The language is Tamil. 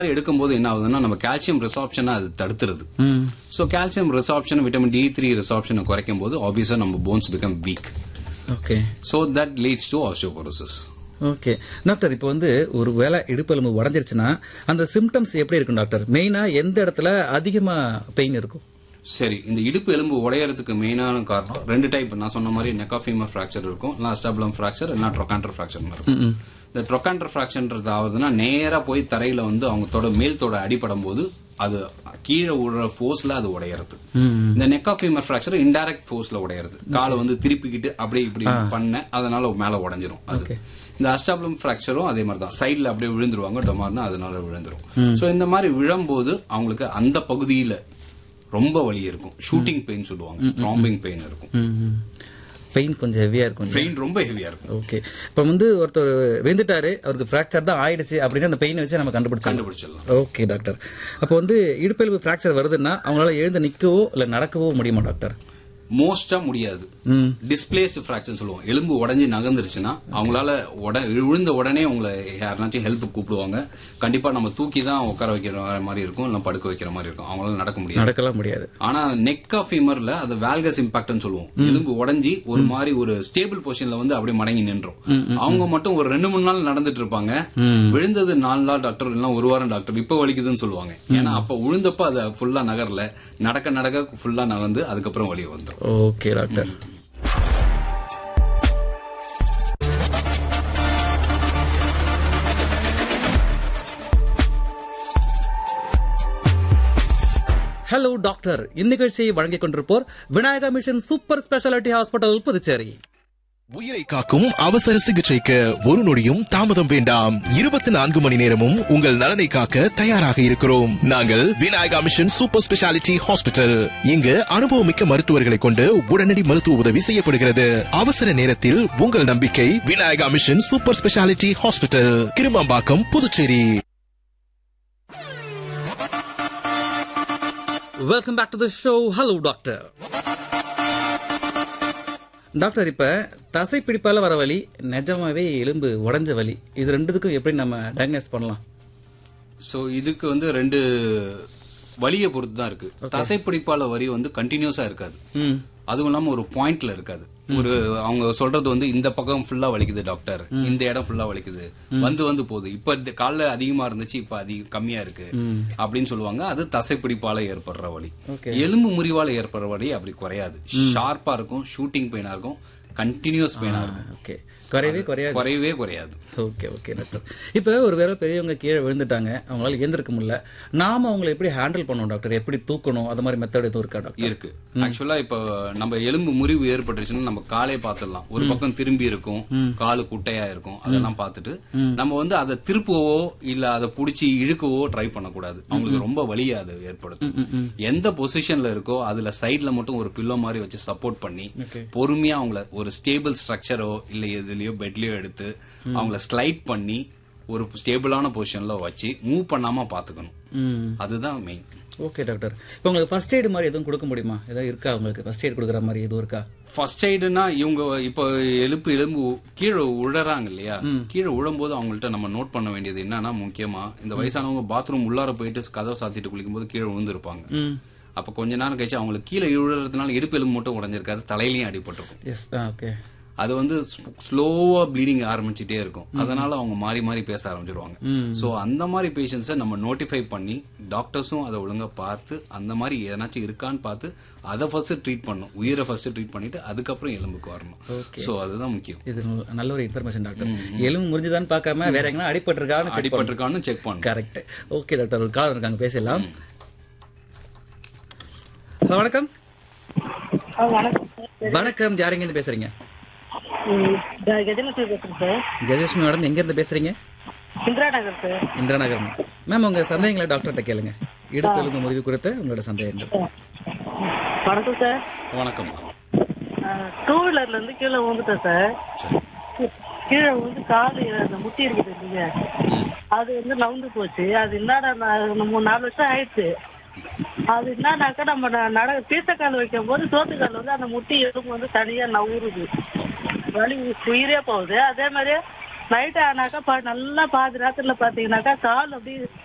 எடுக்கும்போது என்ன ஆகுதுன்னா நம்ம கால்சியம் ரிசாப்ஷனை அது தடுத்துருது ம் so calcium resorption vitamin D three ரிசாப்ஷனை குறைக்கும் போது ஆப்வியஸா நம்ம bones become weak okay so that leads to osteoporosis okay doctor இப்போ வந்து ஒரு வேளை இடுப்பெலும்பு உடஞ்சிருச்சுன்னா அந்த சிம்டம்ஸ் எப்படி இருக்கும் டாக்டர் மெயினா எந்த இடத்துல அதிகமா பெயின் இருக்கும் சரி இந்த இடுப்பு எலும்பு உடையறதுக்கு மெயினான காரணம் ரெண்டு டைப் நான் சொன்ன மாதிரி நெக்காஃபீமர் ஃப்ராக்சர் இருக்கும் இல்லை அஸ்டாபுலம் ஃப்ராக்சர் இல்லைனா ட்ரொகாண்டர் ஃப்ராக்சர் இருக்கும் இந்த ட்ரொகாண்டர் ஃப்ராக்சர்ன்றது ஆகுதுன்னா நேரா போய் தரையில வந்து அவங்க தொட மேல் தொட அடிபடும் போது அது கீழே விடுற ஃபோர்ஸ்ல அது உடையறது இந்த நெக்காஃபீமர் ஃப்ராக்சர் இன்டைரக்ட் ஃபோர்ஸ்ல உடையறது காலை வந்து திருப்பிக்கிட்டு அப்படியே இப்படி பண்ண அதனால மேல உடைஞ்சிரும் அது இந்த அஸ்டாபுலம் ஃப்ராக்சரும் அதே மாதிரி தான் சைடில் அப்படியே விழுந்துருவாங்க டொமார்னா அதனால விழுந்துரும் ஸோ இந்த மாதிரி விழும்போது அவங்களுக்கு அந்த பகுதியில ரொம்ப வலி இருக்கும் ஷூட்டிங் பெயின் சொல்லுவாங்க த்ராம்பிங் பெயின் இருக்கும் பெயின் கொஞ்சம் ஹெவியா இருக்கும் பெயின் ரொம்ப ஹெவியா இருக்கும் ஓகே இப்போ வந்து ஒருத்தர் விழுந்துட்டாரு அவருக்கு ஃப்ராக்சர் தான் ஆயிடுச்சு அப்படின்னு அந்த பெயினை வச்சு நம்ம கண்டுபிடிச்சோம் கண்டுபிடிச்சிடலாம் ஓகே டாக்டர் அப்போ வந்து இடுப்பெலும்பு ஃப்ராக்சர் வருதுன்னா அவங்களால எழுந்து நிற்கவோ இல்லை நடக்கவோ முடியுமா டாக்டர் மோஸ்டா முடியாது ம் டிஸ்பிளேஸ்ட் ஃப்ராக்சர் சொல்லுவோம் எலும்பு உடஞ்சி நகர்ந்துருச்சுன்னா அவங்களால உட விழுந்த உடனே உங்களை யாருனாச்சும் ஹெல்ப் கூப்பிடுவாங்க கண்டிப்பா நம்ம தூக்கி தான் உட்கார வைக்கிற மாதிரி இருக்கும் இல்லை படுக்க வைக்கிற மாதிரி இருக்கும் அவங்களால நடக்க முடியாது நடக்கலாம் முடியாது ஆனா நெக் ஆஃப் ஃபீமர்ல அது வேல்கஸ் இம்பாக்ட்னு சொல்லுவோம் எலும்பு உடைஞ்சி ஒரு மாதிரி ஒரு ஸ்டேபிள் பொசிஷன்ல வந்து அப்படியே மடங்கி நின்றோம் அவங்க மட்டும் ஒரு ரெண்டு மூணு நாள் நடந்துட்டு இருப்பாங்க விழுந்தது நாலு நாள் டாக்டர் இல்லைன்னா ஒரு வாரம் டாக்டர் இப்ப வலிக்குதுன்னு சொல்லுவாங்க ஏன்னா அப்ப விழுந்தப்ப அது ஃபுல்லா நகரல நடக்க நடக்க ஃபுல்லா நகர்ந்து அதுக்கப்புறம் வலி வந்துடும் ஓகே டாக்டர் ஹலோ டாக்டர் இந்நிகழ்ச்சியை வழங்கிக் கொண்டிருப்போர் Vinayaka mission super speciality hospital Puducherry உயிரை காக்கும் அவசர சிகிச்சைக்கு ஒரு நொடியும் தாமதம் வேண்டாம் இருபத்தி நான்கு மணி நேரமும் உங்கள் நலனை காக்க தயாராக இருக்கிறோம் நாங்கள் Vinayaka mission super speciality hospital இங்கு அனுபவமிக்க மருத்துவர்களை கொண்டு உடனடி மருத்துவ உதவி செய்யப்படுகிறது அவசர நேரத்தில் உங்கள் நம்பிக்கை Vinayaka mission super speciality hospital Kirumampakkam Puducherry welcome back to the show hello doctor doctor இப்ப தசை பிடிப்பால வர வலி நிஜமாவே எலும்பு உடைஞ்ச வலி இது ரெண்டுத்துக்கும் எப்படி நம்ம டயக்னைஸ் பண்ணலாம் சோ இதுக்கு வந்து ரெண்டு வலியை பொறுத்து தான் இருக்கு தசைப்பிடிப்பால வரி வந்து கண்டினியூஸா இருக்காது ம் அதுவும் இல்லாம ஒரு பாயிண்ட்ல இருக்காது ஒரு அவங்க சொல்றது வந்து இந்த பக்கம் ஃபுல்லா வலிக்குது டாக்டர் இந்த இடம் ஃபுல்லா வலிக்குது வந்து வந்து போகுது இப்ப இந்த கால்ல அதிகமா இருந்துச்சு இப்ப அதிக கம்மியா இருக்கு அப்படின்னு சொல்லுவாங்க அது தசைப்பிடிப்பால ஏற்படுற வலி Okay. எலும்பு முறிவால ஏற்படுற வலி அப்படி குறையாது ஷார்ப்பா இருக்கும் ஷூட்டிங் பெயினா இருக்கும் கண்டினியூஸ் பெயினா இருக்கும் ஓகே குறையவே குறையாது குறையவே குறையாது ஓகே ஓகே டாக்டர் இப்போ ஒரு வேற பெரியவங்க கீழே விழுந்துட்டாங்க அவங்களால ஏந்திருக்க முடியல நாம அவங்களை எப்படி ஹேண்டில் பண்ணணும் டாக்டர் எப்படி தூக்கணும் அது மாதிரி மெத்தட் எதுவும் இருக்கா டாக்டர் இருக்கு ஆக்சுவலா இப்ப நம்ம எலும்பு முறிவு ஏற்பட்டுச்சுன்னா நம்ம காலே பார்த்துடலாம் ஒரு பக்கம் திரும்பி இருக்கும் காலு குட்டையா இருக்கும் அதெல்லாம் பார்த்துட்டு நம்ம வந்து அதை திருப்பவோ இல்ல அதை புடிச்சு இழுக்கவோ ட்ரை பண்ணக்கூடாது அவங்களுக்கு ரொம்ப வலியை அது ஏற்படுத்தும் எந்த பொசிஷன்ல இருக்கோ அதுல சைடுல மட்டும் ஒரு பில்லோ மாதிரி வச்சு சப்போர்ட் பண்ணி பொறுமையா அவங்கள ஒரு ஸ்டேபிள் ஸ்ட்ரக்சரோ இல்ல எதுலயோ பெட்லயோ எடுத்து அவங்கள ஸ்லைட் பண்ணி ஒரு ஸ்டேபிளான பொசிஷன்ல வச்சு மூவ் பண்ணாம பாத்துக்கணும் ம் அதுதான் மெயின் ஓகே டாக்டர் இப்போ உங்களுக்கு ஃபர்ஸ்ட் எய்டு மாதிரி எதுவும் கொடுக்க முடியுமா ஏதாவது இருக்கா உங்களுக்கு ஃபர்ஸ்ட் எய்ட் கொடுக்குற மாதிரி எதுவும் இருக்கா ஃபர்ஸ்ட் எய்டுனா இவங்க இப்போ எலும்பு எலும்பு கீழே உழறாங்க இல்லையா கீழே உழும்போது அவங்கள்ட்ட நம்ம நோட் பண்ண வேண்டியது என்னன்னா முக்கியமா இந்த வயசானவங்க பாத்ரூம் உள்ளார போயிட்டு கதவை சாத்திட்டு குளிக்கும்போது கீழே விழுந்திருப்பாங்க ம் அப்ப கொஞ்ச நேரம் கழிச்சு அவங்களுக்கு கீழே விழுறதுனால இடுப்பு எலும்பு மட்டும் உடைஞ்சிருக்காது தலையிலயும் அடிபட்டிருக்கும் எஸ் ஆ ஓகே அது வந்து ஸ்லோவா ப்ளீடிங் ஆரம்பிச்சுட்டே இருக்கும் அதனால அவங்க மாறி மாறி பேச ஆரம்பிச்சிருவாங்க சோ அந்த மாதிரி பேஷண்ட்ஸை நம்ம நோட்டிஃபை பண்ணி டாக்டர்ஸும் அதை ஒழுங்கா பார்த்து அந்த மாதிரி எதனாச்சும் இருக்கான்னு பார்த்து அதை ஃபர்ஸ்ட் ட்ரீட் பண்ணணும் உயிரை ஃபர்ஸ்ட் ட்ரீட் பண்ணிட்டு அதுக்கப்புறம் எலும்புக்கு வரணும் சோ அதுதான் முக்கியம் இது நல்ல- நல்ல ஒரு இன்ஃபர்மேஷன் டாக்டர் எலும்பு முறிஞ்சுதான்னு பார்க்காம வேற எங்கன்னா அடிபட்டிருக்கான்னு செக் பண்ணணும் அடிபட்டிருக்கான்னு செக் பண்ணணும் கரெக்ட் ஓகே டாக்டர் ஒரு காலம் இருக்காங்க பேசலாம் ஹலோ வணக்கம் ஆ, வணக்கம் சார் வணக்கம் யாருங்க இருந்து பேசுறீங்க ம், க- கஜலட்சுமி பேசுறேன் சார் ஜெயலட்சுமி மேடம் எங்க இருந்து பேசுறீங்க இந்திரா நகர் சார் இந்திரா நகர் மேம் உங்க சந்தேகங்களை டாக்டர்கிட்ட கேளுங்க இடுப்பு எலும்பு முறிவு குறித்த உங்களோட சந்தேகங்கள் வணக்கம் சார் வணக்கம் டூ வீலர்ல இருந்து கீழே விழுந்துட்டேன் சார் கீழே விழுந்து காலு அந்த முட்டி இருக்குது இல்லைங்க அது வந்து நவுந்து போச்சு அது என்னடா நான் மூணு நாலு வருஷம் ஆயிடுச்சு அது என்னன்னாக்கா நம்ம ந- நட பீசக்கால் வைக்கும் போது சோத்துக்கால் வந்து அந்த முட்டி எலும்பு வந்து தனியா நவுறுது வலி உயிரே போகுது அதே மாதிரி நைட் ஆனாக்கா பா- நல்லா பாதி ராத்திரில பாத்தீங்கன்னாக்கா கால் அப்படியே